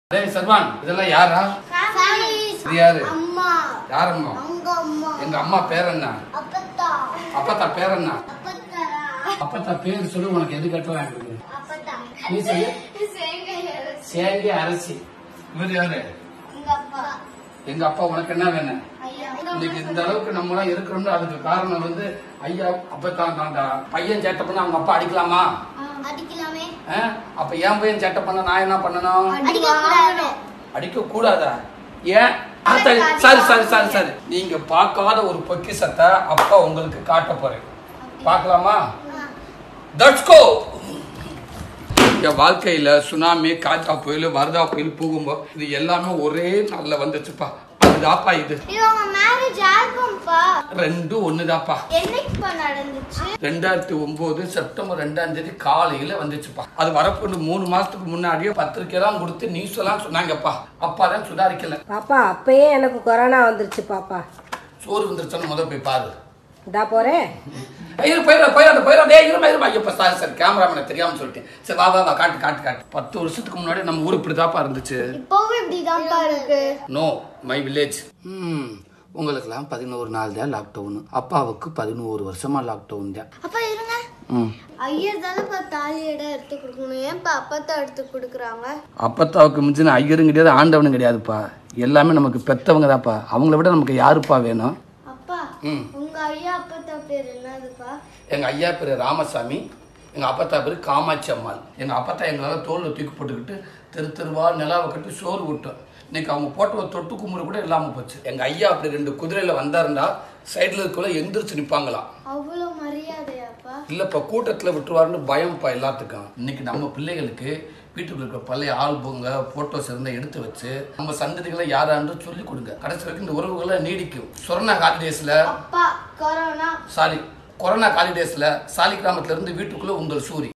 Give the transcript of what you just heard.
டேய் சர்வான் இதெல்லாம் யாரா இது யாரு அம்மா யாரம்மா அவங்க அம்மா எங்க அம்மா பேர் என்ன அப்பத்தா அப்பத்தா பேர் என்ன அப்பத்தாரா அப்பத்தா பேர் சொல்லு உனக்கு எது கட்டலாம் எனக்கு அப்பத்தா நீ சொல்லு சேங்கையர் சேங்கி அரசி இவர் யாரு எங்க அப்பா எங்க அப்பா உனக்கு என்ன வேணும் ஐயா இன்னைக்கு இந்த அளவுக்கு நம்ம எல்லாம் இருக்கிறோம்னு அதுக்கு காரணம் வந்து ஐயா அப்பதான் தான்டா பையன் சேட்டை பண்ண அவங்க அப்பா அடிக்கலாமா அடிக்கலாமே ஆ? அப்ப என் பையன் சேட்டை பண்ண நான் என்ன பண்ணணும் அடிக்க கூடாது அடிக்க கூடாதா ஏன் ஆத்தாடி, சரி சரி சரி சரி நீங்க பார்க்காத ஒரு பொக்கிஷத்தை அப்பா உங்களுக்கு காட்ட போறேன் பார்க்கலாமா தட்ஸ் கோ என் வாழ்க்கையில சுனாமி காற்றா புயல் வரதா புயல் பூகும்போது இது எல்லாமே ஒரே நாள்ல வந்துச்சுப்பா அதுதாப்பா இது இது உங்க மேரேஜ் ஆல்பம்பா ரெண்டும் ஒண்ணுதாப்பா என்னைக்குப்பா நடந்துச்சு ரெண்டாயிரத்தி ஒன்பது செப்டம்பர் ரெண்டாம் தேதி காலையில வந்துச்சுப்பா அது வரப்போது மூணு மாசத்துக்கு முன்னாடியே பத்திரிக்கை எல்லாம் கொடுத்து நியூஸ் எல்லாம் சொன்னாங்கப்பா அப்பா தான் சுதாரிக்கல பாப்பா அப்பயே எனக்கு கொரோனா வந்துருச்சு பாப்பா சோறு வந்துருச்சுன்னு முத போய் பாரு இதா போறேன் ஐயோ போயிடா போயிடா போயிடா டேய் இருமா இருமா ஐயப்பா சார் சார் கேமராமேனை தெரியாம சொல்லிட்டேன் சரி வா வா வா காட்டு காட்டு காட்டு பத்து வருஷத்துக்கு முன்னாடி நம்ம ஊர் இப்படிதாப்பா இருந்துச்சு இப்பவும் இப்படிதான்ப்பா இருக்கு நோ மை வில்லேஜ் ம் உங்களுக்கெல்லாம் பதினோரு நாள் தான் லாக்டவுன் அப்பாவுக்கு பதினோரு வருஷமா லாக்டவுன் தான் அப்பா இருங்க ம் ஐயர் தானேப்பா தாலி இடம் எடுத்து கொடுக்கணும் ஏன்ப்பா அப்பத்தா எடுத்து கொடுக்குறாங்க அப்பத்தாவுக்கு மிஞ்சின ஐயரும் கிடையாது ஆண்டவனும் கிடையாதுப்பா எல்லாமே நமக்கு பெத்தவங்க தான்ப்பா அவங்கள விட நமக்கு யாருப்பா வேணும் அப்பா ம் உங்க ஐயா அப்பத்தா பேர் என்னதுப்பா எங்கள் ஐயா பேர் ராமசாமி எங்கள் அப்பத்தா பேர் காமாட்சி அம்மாள் எங்கள் அப்பத்தா எங்களால் தோளில் தூக்கி போட்டுக்கிட்டு தெரு தெருவா நிலாவை கட்டி சோறு விட்டோம் இன்னைக்கு அவங்க போட்ட ஒரு தொட்டு குமுறு கூட இல்லாமல் போச்சு எங்கள் ஐயா அப்படி ரெண்டு குதிரையில் வந்தாருண்டா சைடில் இருக்கக்குள்ள எந்திரிச்சு நிற்பாங்களாம் அவ்வளோ மரியாதையாப்பா இல்லைப்பா கூட்டத்தில் விட்டுருவாருன்னு பயம்ப்பா எல்லாத்துக்கும் இன்னைக்கு நம்ம பிள்ளைகளுக்கு வீட்டுக்குள்ள இருக்க பழைய ஆல்பங்க ஃபோட்டோஸ் இருந்தால் எடுத்து வச்சு நம்ம சந்ததிகளை யாரான்னு சொல்லி கொடுங்க கடைசி வரைக்கும் இந்த உறவுகளை நீடிக்கும் சொர்ணா ஹாலிடேஸில் அப்பா கொரோனா சாரி கொரோனா ஹாலிடேஸில் சாலி கிராமத்துல இருந்து வீட்டுக்குள்ளே உங்கள் சூரி